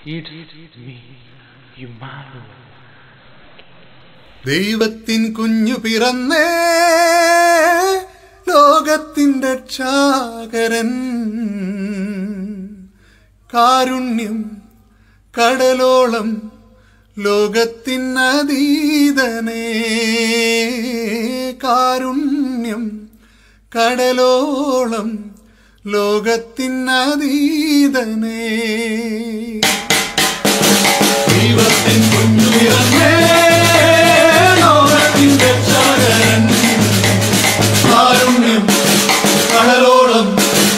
It's me, Yumalo. ദൈവത്തിൻ കുഞ്ഞു പിറന്നേ ലോകത്തിൻ്റെ രക്ഷാകരൻ കാരുണ്യം കടലോളം ലോകത്തിനതീതനേ കാരുണ്യം കടലോളം ലോകത്തിനതീതനേ ദൈവത്തിൻ കുഞ്ഞു പിറന്നേ ലോകത്തിൻ്റെ രക്ഷാകരൻ കാരുണ്യം കടലോളം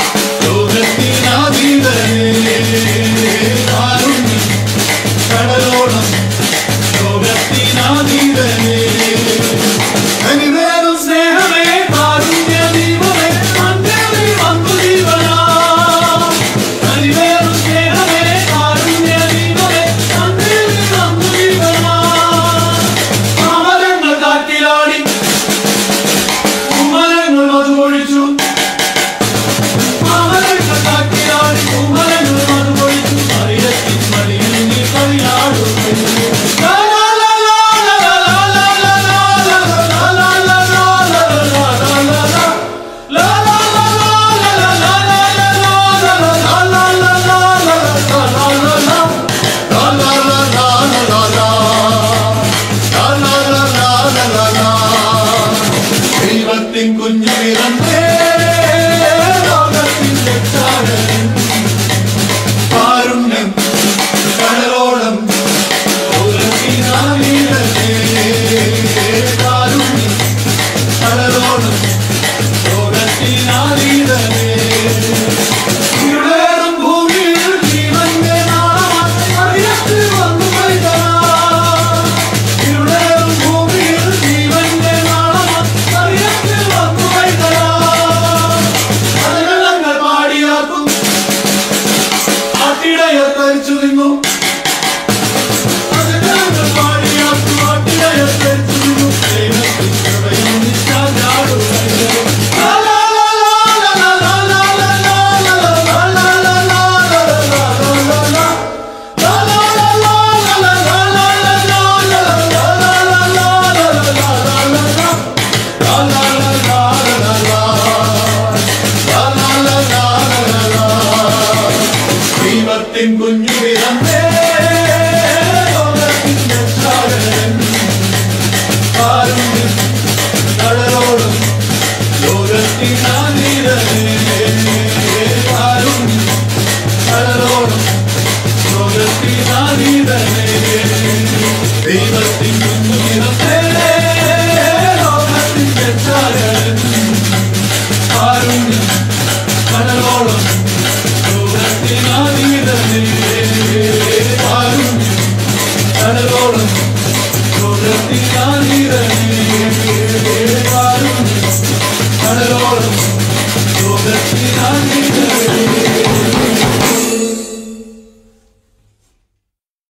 ലോകത്തിനാതീതനേ കാരുണ്യം കടലോളം ലോകത്തിനാതീതനേ അനിവേറും സ്നേഹമേ കാരുണ്യ ദീപമേ അന്ത്യമേ വന്നു ജീവനാ അനിവേറും സ്നേഹമേ കാരുണ്യ ദീപമേ അന്ത്യമേ വന്നു ജീവനാ അമരങ്ങൾ കാറ്റിലാടി കുമരങ്ങൾ മധുപൊഴിച്ചു അമരങ്ങൾ കാറ്റിലാടി കുമരങ്ങൾ മധുപൊഴിച്ചു മറിയത്തിൻ മടിയിൽ നീ കളിയാടുന്നു ലാ ലാ ലാ ലാ ലാ ലാ ലാ ലാ ലാ ലാ ലാ ലാ ലാ ലാ ദൈവത്തിൻ കുഞ്ഞു പിറന്നേ ലോകത്തിൻ്റെ ചാരൻ കാരുണ്യം കടലോളം ലോകത്തിനാവിടലേ കാരുണ്യം കടലോളം ലോകത്തിനാവിടലേ ഇരുളേറും ഭൂമിയിൽ ജീവന്റെ നാളമായി മറിയത്തിൽ വന്നു പൈതലാ. ഇരുളേറും ഭൂമിയിൽ ജീവന്റെ നാളമായി മറിയത്തിൽ വന്നു പൈതലാ. അതിനെല്ലാം പാടിയാക്കും ആട്ടിടയർ തരിച്ചു നിന്നു അതിനെല്ലാം പാടിയാക്കും ആട്ടിടയർ തരിച്ചു നിന്നു ദൈവത്തിൻ കൃപയും നിശ്ചാചാടുകയും ലാ ലാ ലാ ലാ ലാ ലാ ലാ ലാ ലാ ലാ ലാ ലാ ലാ ലാ ലാ ലാ ലാ ലാ. ദൈവത്തിൻ കുഞ്ഞു പിറന്നേ ലോകത്തിൻ്റെ ചാരൻ കാരുണ്യം കടലോളം ലോകത്തിനാതിരനേ കാരുണ്യം കടലോളം ലോകത്തിനാതിരനേ ദൈവത്തിൻ കുഞ്ഞു പിറന്നേ ലോകത്തിൻ്റെ ചാരൻ കാരുണ്യം കടലോളം ലോകത്തിനാതിരനേ കാരുണ്യം കടലോളം ലോകത്തിനാതിരനേ കാരുണ്യം കടലോളം ലോകത്തിനാതിരനേ